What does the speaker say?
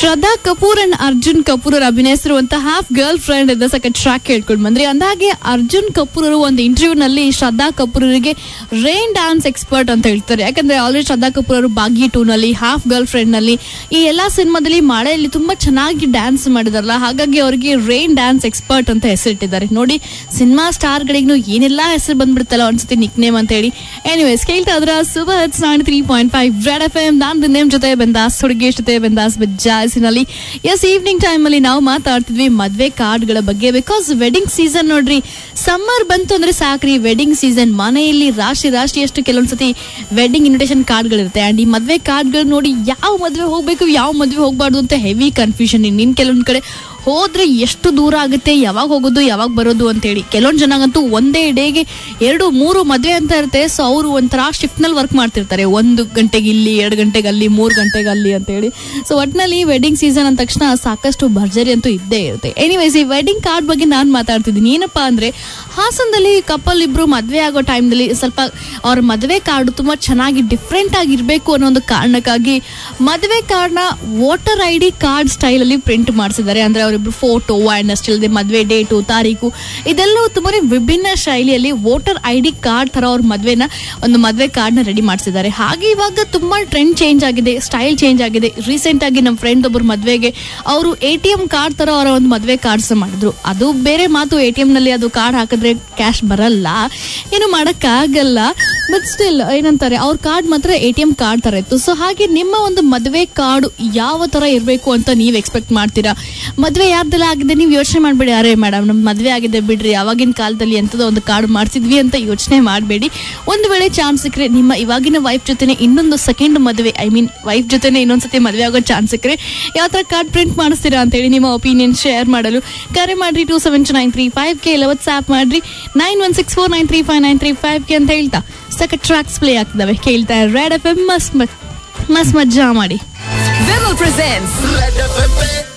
ಶ್ರದ್ಧಾ Kapoor and Arjun Kapoor ಅವರು ಅಭಿನಯಿಸಿರುವಂತಹ half girl friend ಇದ್ದ ಸಕ ಟ್ರ್ಯಾಕ್ ಕೇಳ್ಕೊಂಡು ಬಂದ್ರಿ ಅಂದಾಗೆ ಅರ್ಜುನ್ ಕಪೂರ್ ಅವರು ಒಂದು ಇಂಟರ್ವ್ಯೂ ನಲ್ಲಿ ಶ್ರದ್ಧಾ ಕಪೂರ್ ಅವರಿಗೆ ರೈನ್ ಡ್ಯಾನ್ಸ್ ಎಕ್ಸ್ಪರ್ಟ್ ಅಂತ ಹೇಳ್ತಾರೆ ಯಾಕಂದ್ರೆ ಆಲ್ರೆಡಿ ಶ್ರದ್ಧಾ ಕಪೂರ್ ಅವರು ಬಾಗಿ ಟೂ ನಲ್ಲಿ ಹಾಫ್ ಗರ್ಲ್ ಫ್ರೆಂಡ್ ನಲ್ಲಿ ಈ ಎಲ್ಲಾ ಸಿನಿಮಾದಲ್ಲಿ ಮಳೆಯಲ್ಲಿ ತುಂಬಾ ಚೆನ್ನಾಗಿ ಡ್ಯಾನ್ಸ್ ಮಾಡಿದಾರಲ್ಲ ಹಾಗಾಗಿ ಅವರಿಗೆ ರೈನ್ ಡ್ಯಾನ್ಸ್ ಎಕ್ಸ್ಪರ್ಟ್ ಅಂತ ಹೆಸರಿಟ್ಟಿದ್ದಾರೆ ನೋಡಿ ಸಿನಿಮಾ ಸ್ಟಾರ್ ಗಳಿಗೂ ಏನೆಲ್ಲಾ ಹೆಸರು ಬಂದ್ಬಿಡುತ್ತಲ್ಲ ಒಂದ್ಸತಿ ನಿಕ್ ನೇಮ್ ಅಂತ ಹೇಳಿ ಎನಿವೇಸ್ ಕೇಳ್ತಾ ಇದ್ರ super hits nine three point five red F M ನಾನು ನೇಮ್ ಜೊತೆ ಬಂದಾಸ್ ಹುಡುಗಿ ಜೊತೆ ಬಂದಾಸ್ ಜಾಯ್ಸಿನಲ್ಲಿ ಎಸ್ ಈವ್ನಿಂಗ್ ಟೈಮ್ ಅಲ್ಲಿ ನಾವು ಮಾತಾಡ್ತಿದ್ವಿ ಮದ್ವೆ ಕಾರ್ಡ್ಗಳ ಬಗ್ಗೆ ಬಿಕಾಸ್ ವೆಡ್ಡಿಂಗ್ ಸೀಸನ್ ನೋಡ್ರಿ ಸಮ್ಮರ್ ಬಂತು ಅಂದ್ರೆ ಸಾಕ್ರಿ ವೆಡ್ಡಿಂಗ್ ಸೀಸನ್ ಮನೆಯಲ್ಲಿ ರಾಶಿ ರಾಶಿ ಅಷ್ಟು ಕೆಲವೊಂದ್ಸತಿ ವೆಡ್ಡಿಂಗ್ ಇನ್ವಿಟೇಷನ್ ಕಾರ್ಡ್ಗಳಿರುತ್ತೆ ಅಂಡ್ ಈ ಮದ್ವೆ ಕಾರ್ಡ್ಗಳು ನೋಡಿ ಯಾವ ಮದ್ವೆ ಹೋಗ್ಬೇಕು ಯಾವ ಮದ್ವೆ ಹೋಗ್ಬಾರ್ದು ಅಂತ ಹೆವಿ ಕನ್ಫ್ಯೂಷನ್ ಇನ್ ಕೆಲವೊಂದ್ ಕಡೆ ಹೋದ್ರೆ ಎಷ್ಟು ದೂರ ಆಗುತ್ತೆ ಯಾವಾಗ ಹೋಗೋದು ಯಾವಾಗ ಬರೋದು ಅಂತೇಳಿ ಕೆಲವೊಂದು ಜನಾಗಂತೂ ಒಂದೇ ಡೇಗೆ ಎರಡು ಮೂರು ಮದ್ವೆ ಅಂತ ಇರುತ್ತೆ ಸೊ ಅವರು ಒಂಥರ ಶಿಫ್ಟ್ ನಲ್ಲಿ ವರ್ಕ್ ಮಾಡ್ತಿರ್ತಾರೆ ಒಂದು ಗಂಟೆಗೆ ಇಲ್ಲಿ ಎರಡು ಗಂಟೆಗೆ ಅಲ್ಲಿ ಮೂರು ಗಂಟೆಗೆ ಅಲ್ಲಿ ಅಂತೇಳಿ ಸೊ ಒಟ್ನಲ್ಲಿ ವೆಡ್ಡಿಂಗ್ ಸೀಸನ್ ಅಂದ ತಕ್ಷಣ ಸಾಕಷ್ಟು ಭರ್ಜರಿ ಅಂತೂ ಇದ್ದೇ ಇರುತ್ತೆ ಎನಿವೇಸ್ ಈ ವೆಡ್ಡಿಂಗ್ ಕಾರ್ಡ್ ಬಗ್ಗೆ ನಾನು ಮಾತಾಡ್ತಿದ್ದೀನಿ ಏನಪ್ಪಾ ಅಂದ್ರೆ ಹಾಸನದಲ್ಲಿ ಕಪಲ್ ಇಬ್ರು ಮದ್ವೆ ಆಗೋ ಟೈಮ್ನಲ್ಲಿ ಸ್ವಲ್ಪ ಅವ್ರ ಮದುವೆ ಕಾರ್ಡ್ ತುಂಬಾ ಚೆನ್ನಾಗಿ ಡಿಫ್ರೆಂಟ್ ಆಗಿರ್ಬೇಕು ಅನ್ನೋ ಒಂದು ಕಾರಣಕ್ಕಾಗಿ ಮದುವೆ ಕಾರ್ಡ್ನ voter I D card style ಅಲ್ಲಿ ಪ್ರಿಂಟ್ ಮಾಡಿಸಿದ್ದಾರೆ ಅಂದ್ರೆ ಅವರಿಬ್ರು ಫೋಟೋ ಅಂಡ್ ಅಷ್ಟಿಲ್ಲದೆ ಮದುವೆ ಡೇಟು ತಾರೀಕು ಇದೆಲ್ಲವೂ ತುಂಬಾನೇ ವಿಭಿನ್ನ ಶೈಲಿಯಲ್ಲಿ ವೋಟರ್ ಐ ಡಿ ಕಾರ್ಡ್ ತರ ಅವ್ರ ಮದ್ವೆನ ಒಂದು ಮದುವೆ ಕಾರ್ಡ್ನ ರೆಡಿ ಮಾಡಿಸಿದ್ದಾರೆ ಹಾಗೆ ಇವಾಗ ತುಂಬಾ ಟ್ರೆಂಡ್ ಚೇಂಜ್ ಆಗಿದೆ ಸ್ಟೈಲ್ ಚೇಂಜ್ ಆಗಿದೆ ರೀಸೆಂಟ್ ಆಗಿ ನಮ್ಮ ಫ್ರೆಂಡ್ ಒಬ್ಬರು ಮದ್ವೆಗೆ ಅವರು ಎ ಟಿ ಎಂ ಕಾರ್ಡ್ ತರ ಅವರ ಒಂದು ಮದುವೆ ಕಾರ್ಡ್ಸ್ ಮಾಡಿದ್ರು ಅದು ಬೇರೆ ಮಾತು ಎ ಟಿ ಎಂ ನಲ್ಲಿ ಅದು ಕಾರ್ಡ್ ಹಾಕಿದ್ರೆ ಕ್ಯಾಶ್ ಬರಲ್ಲ ಏನು ಮಾಡಕ್ಕಾಗಲ್ಲ ಬಟ್ ಸ್ಟಿಲ್ ಏನಂತಾರೆ ಅವ್ರ ಕಾರ್ಡ್ ಮಾತ್ರ ಎ ಟಿ ಎಂ ಕಾರ್ಡ್ ತರ ಇತ್ತು ಸೊ ಹಾಗೆ ನಿಮ್ಮ ಒಂದು ಮದುವೆ ಕಾರ್ಡ್ ಯಾವ ತರ ಇರಬೇಕು ಅಂತ ನೀವು ಎಕ್ಸ್ಪೆಕ್ಟ್ ಮಾಡ್ತೀರಾ ಮದುವೆ ಯಾರ್ದೆಲ್ಲ ಆಗಿದೆ ನೀವು ಯೋಚನೆ ಮಾಡಬೇಡಿ ಅರೇ ಮೇಡಮ್ ನಮ್ಮ ಮದುವೆ ಆಗಿದೆ ಬಿಡ್ರಿ ಅವಾಗಿನ ಕಾಲದಲ್ಲಿ ಎಂಥದೋ ಒಂದು ಕಾರ್ಡ್ ಮಾಡಿಸಿದ್ವಿ ಅಂತ ಯೋಚನೆ ಮಾಡಬೇಡಿ ಒಂದು ವೇಳೆ ಚಾನ್ಸ್ ಸಿಕ್ಕರೆ ನಿಮ್ಮ ಇವಾಗಿನ ವೈಫ್ ಜೊತೆನೆ ಇನ್ನೊಂದು ಸೆಕೆಂಡ್ ಮದುವೆ ಐ ಮೀನ್ ವೈಫ್ ಜೊತೆನೆ ಇನ್ನೊಂದ್ಸತಿ ಮದುವೆ ಆಗೋ ಚಾನ್ಸ್ ಸಿಕ್ಕರೆ ಯಾವ ಥರ ಕಾರ್ಡ್ ಪ್ರಿಂಟ್ ಮಾಡಿಸ್ತೀರಾ ಅಂತ ಹೇಳಿ ನಿಮ್ಮ ಒಪಿನಿಯನ್ ಶೇರ್ ಮಾಡಲು ಕರೆ ಮಾಡ್ರಿ two seven two nine three five ಕೆ ಇಲ್ಲ ವಾಟ್ಸ್ಆಪ್ ಮಾಡ್ರಿ nine one six four nine three five nine three five ಕೆ ಅಂತ ಹೇಳ್ತಾ ಸಕ ಟ್ರ್ಯಾಕ್ಸ್ ಪ್ಲೇ ಆಗ್ತವೆ ಕೇಳ್ತಾ ರೆಡ್ ಎಫ್ ಎಂ ಮಸ್ ಮಸ್ ಮಜ್ಜಾ ಮಾಡಿ Vimal presents Red FM